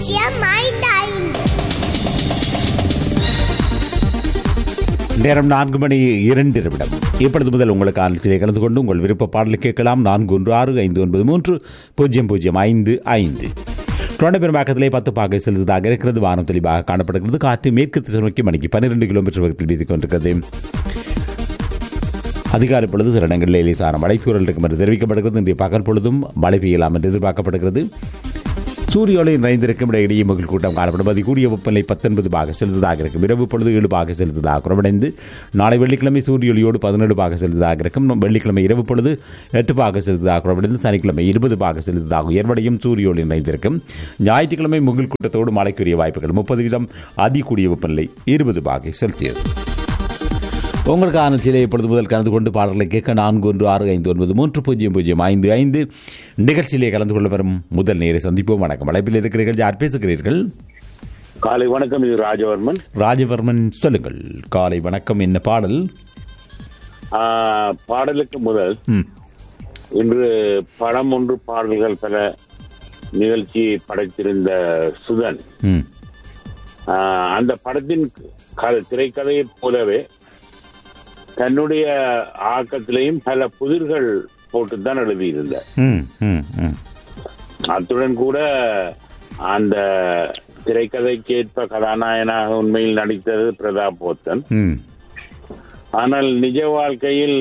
பூஜ்ஜியம் ஐந்து ஐந்து நேரம் நான்கு மணி இரண்டு நிமிடம் இப்பொழுது முதல் உங்களுக்கு ஆனத்திலே கலந்து கொண்டு உங்கள் விருப்ப பாடலை கேட்கலாம் நான்கு ஒன்று ஆறு ஐந்து ஒன்பது மூன்று பூஜ்ஜியம் பூஜ்ஜியம் ஐந்து ஐந்து டொரண்டோ பெரும்பாக்கத்திலே பத்து பாகை செலுத்ததாக இருக்கிறது வானம் தெளிவாக காணப்படுகிறது காற்று மேற்கு திசை நோக்கி மணிக்கு பன்னிரெண்டு கிலோமீட்டர் வேகத்தில் வீசிக் கொண்டிருக்கிறது அதிகாலை பொழுது சில இடங்களில் லேசான மழை சூழல் இருக்கும் என்று தெரிவிக்கப்படுகிறது இன்றைய பகல் பொழுதும் மழை பெய்யலாம் என்று எதிர்பார்க்கப்படுகிறது சூரிய ஒளி நிறைந்திருக்கும் இடையிடையே மகிழ் கூட்டம் காணப்படும் அது கூடிய வெப்பநிலை பத்தொன்பது பாக செலுத்ததாக இருக்கும் இரவு பொழுது ஏழு பாக செலுத்ததாக குறைவடைந்து நாளை வெள்ளிக்கிழமை சூரிய ஒளியோடு பதினேழு பாக செலுத்ததாக இருக்கும் வெள்ளிக்கிழமை இரவு பொழுது எட்டு பாக செலுத்ததாக குறைவடைந்து சனிக்கிழமை இருபது பாக செலுத்ததாக உயர்வடையும் சூரிய ஒளி நிறைந்திருக்கும் ஞாயிற்றுக்கிழமை முகில் கூட்டத்தோடு மழைக்குரிய வாய்ப்புகள் முப்பது வீதம் அதி கூடிய வெப்பநிலை இருபது பாகை செல்சியஸ் உங்களுக்கான சிலை இப்பொழுது முதல் கலந்து கொண்டு பாடல்களை கேட்க நான்கு ஒன்று ஆறு ஐந்து ஒன்பது மூன்று பூஜ்ஜியம் பூஜ்ஜியம் ஐந்து ஐந்து நிகழ்ச்சியிலே கலந்து கொள்ள வரும் முதல் நேரை சந்திப்போம் வணக்கம் அழைப்பில் இருக்கிறீர்கள் யார் பேசுகிறீர்கள் காலை வணக்கம் இது ராஜவர்மன் ராஜவர்மன் சொல்லுங்கள் காலை வணக்கம் என்ன பாடல் ஆ, பாடலுக்கு முதல் ம் இன்று படம் ஒன்று பாடல்கள் பல நிகழ்ச்சியை படைத்திருந்த சுதன் ம் ஆ, அந்த படத்தின் கதை திரைக்கதையைப் போலவே தன்னுடைய ஆக்கத்திலையும் பல புதிர்கள் போட்டுத்தான் எழுதியிருந்தார் ம் ம் ம் அத்துடன் கூட அந்த திரைக்கதைக்கேற்ப கதாநாயகனாக உண்மையில் நடித்தது பிரதாப் போத்தன் ம் ஆனால் நிஜ வாழ்க்கையில்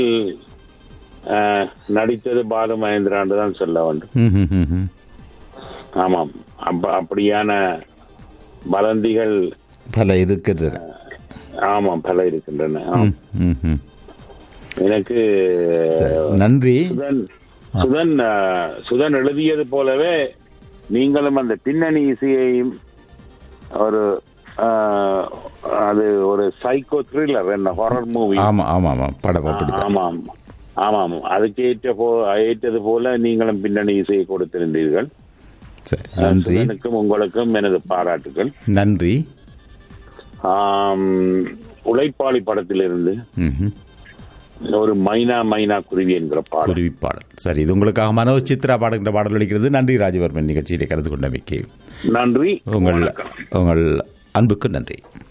அஹ், நடித்தது பாலு மகேந்திரான்னு தான் சொல்ல வேண்டும் ம் ம் ம் ம் ஆமாம் அப்ப அப்படியான வதந்திகள் பல இருக்கின்றன ஆமாம் பல இருக்கின்றன ஆம். ம் ம் ம் எனக்கு சரி, நன்றி சுதன் சுதன் அஹ், சுதன் எழுதியது போலவே நீங்களும் அந்த பின்னணி இசையையும் ஒரு அஹ், அது ஒரு சைக்கோ த்ரில்லர் என்ன ஹாரர் மூவி ஆமாம் ஆமாம் ஆமாம் படம் அப்படித்தான் ஆமாம் ஆமாம் அதுக்கு ஏற்ற போ ஏற்றது போல நீங்களும் பின்னணி இசையை கொடுத்திருந்தீர்கள் சரி நன்றி சுதனுக்கும் உங்களுக்கும் எனது பாராட்டுகள் நன்றி ஆம், உழைப்பாளி படத்திலிருந்து ம் ம் ஒரு மைனா மைனா குருவி என்கிற பாடல் குருவி பாடல் சரி இது உங்களுக்காக மனோஜ் சித்ரா பாடுகின்ற பாடல் ஒலிக்கிறது நன்றி ராஜவர்மன் நிகழ்ச்சியிலே கலந்து கொண்டமைக்கு நன்றி உங்கள் வணக்கம். உங்கள் அன்புக்கு நன்றி